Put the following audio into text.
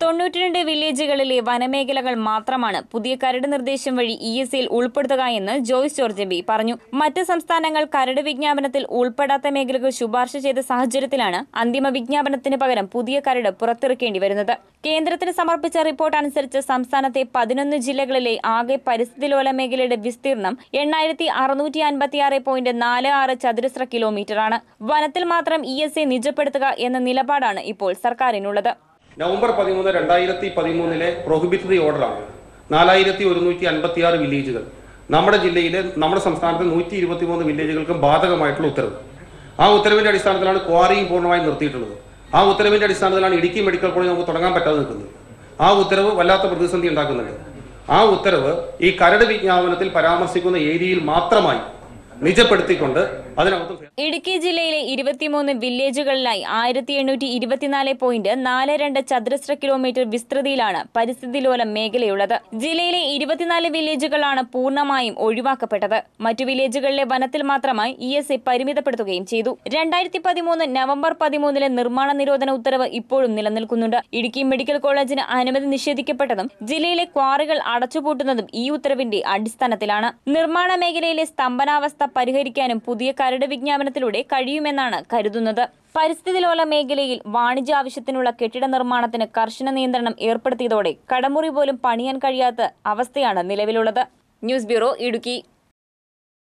തൊണ്ണൂറ്റിരണ്ട് വില്ലേജുകളിലെ വനമേഖലകൾ മാത്രമാണ് പുതിയ കരട് നിർദ്ദേശം വഴി ഇ എസ് സിയിൽ ഉൾപ്പെടുത്തുക എന്ന് ജോയ്സ് ജോർജ് എം പി പറഞ്ഞു മറ്റ് സംസ്ഥാനങ്ങൾ കരട് വിജ്ഞാപനത്തിൽ ഉൾപ്പെടാത്ത മേഖലകൾ ശുപാർശ ചെയ്ത സാഹചര്യത്തിലാണ് അന്തിമ വിജ്ഞാപനത്തിന് പകരം പുതിയ കരട് പുറത്തിറക്കേണ്ടി വരുന്നത് കേന്ദ്രത്തിന് സമർപ്പിച്ച റിപ്പോർട്ട് അനുസരിച്ച് സംസ്ഥാനത്തെ പതിനൊന്ന് ജില്ലകളിലെ ആകെ പരിസ്ഥിതി ലോല മേഖലയുടെ വിസ്തീർണം എണ്ണായിരത്തി അറുന്നൂറ്റി അൻപത്തിയാറ് പോയിന്റ് നാല് ആറ് ചതുരശ്ര കിലോമീറ്ററാണ് വനത്തിൽ മാത്രം ഇ എസ് എ നിജപ്പെടുത്തുക എന്ന നിലപാടാണ് ഇപ്പോൾ സർക്കാരിനുള്ളത് നവംബർ പതിമൂന്ന് രണ്ടായിരത്തി പതിമൂന്നിലെ പ്രൊഹിബിറ്ററി ഓർഡറാണ് നാലായിരത്തി ഒരുന്നൂറ്റി അൻപത്തി ആറ് വില്ലേജുകൾ നമ്മുടെ ജില്ലയിലെ നമ്മുടെ സംസ്ഥാനത്തെ നൂറ്റി ഇരുപത്തി മൂന്ന് വില്ലേജുകൾക്കും ബാധകമായിട്ടുള്ള ഉത്തരവ് ആ ഉത്തരവിന്റെ അടിസ്ഥാനത്തിലാണ് ക്വാറിയും പൂർണ്ണമായും നിർത്തിയിട്ടുള്ളത് ആ ഉത്തരവിന്റെ അടിസ്ഥാനത്തിലാണ് ഇടുക്കി മെഡിക്കൽ കോളേജ് നമുക്ക് തുടങ്ങാൻ പറ്റാതെ നിൽക്കുന്നത് ആ ഉത്തരവ് വല്ലാത്ത പ്രതിസന്ധി ഉണ്ടാക്കുന്നുണ്ട് ആ ഉത്തരവ് ഈ കരട് വിജ്ഞാപനത്തിൽ പരാമർശിക്കുന്ന ഏരിയയിൽ മാത്രമായി നിജപ്പെടുത്തിക്കൊണ്ട് അതിനകത്ത് ഇടുക്കി ജില്ലയിലെ ഇരുപത്തിമൂന്ന് വില്ലേജുകളിലായി ആയിരത്തി എണ്ണൂറ്റി ഇരുപത്തിനാല് പോയിന്റ് നാല് രണ്ട് ചതുരശ്ര കിലോമീറ്റർ വിസ്തൃതിയിലാണ് പരിസ്ഥിതി ലോല മേഖലയുള്ളത് ജില്ലയിലെ ഇരുപത്തിനാല് വില്ലേജുകളാണ് പൂർണ്ണമായും ഒഴിവാക്കപ്പെട്ടത് മറ്റു വില്ലേജുകളിലെ വനത്തിൽ മാത്രമായി ഇ എസ് എ പരിമിതപ്പെടുത്തുകയും ചെയ്തു രണ്ടായിരത്തി പതിമൂന്ന് നവംബർ പതിമൂന്നിലെ നിർമ്മാണ നിരോധന ഉത്തരവ് ഇപ്പോഴും നിലനിൽക്കുന്നുണ്ട് ഇടുക്കി മെഡിക്കൽ കോളേജിന് അനുമതി നിഷേധിക്കപ്പെട്ടതും ജില്ലയിലെ ക്വാറികൾ അടച്ചുപൂട്ടുന്നതും ഈ ഉത്തരവിന്റെ അടിസ്ഥാനത്തിലാണ് നിർമ്മാണ മേഖലയിലെ സ്തംഭനാവസ്ഥ പരിഹരിക്കാനും പുതിയ കരട് വിജ്ഞാപനത്തിലൂടെ കഴിയുമെന്നാണ് കരുതുന്നത് പരിസ്ഥിതി ലോല മേഖലയിൽ വാണിജ്യ ആവശ്യത്തിനുള്ള കെട്ടിട നിർമ്മാണത്തിന് കർശന നിയന്ത്രണം ഏർപ്പെടുത്തിയതോടെ കടമുറി പോലും പണിയാൻ കഴിയാത്ത അവസ്ഥയാണ് നിലവിലുള്ളത് ന്യൂസ് ബ്യൂറോ ഇടുക്കി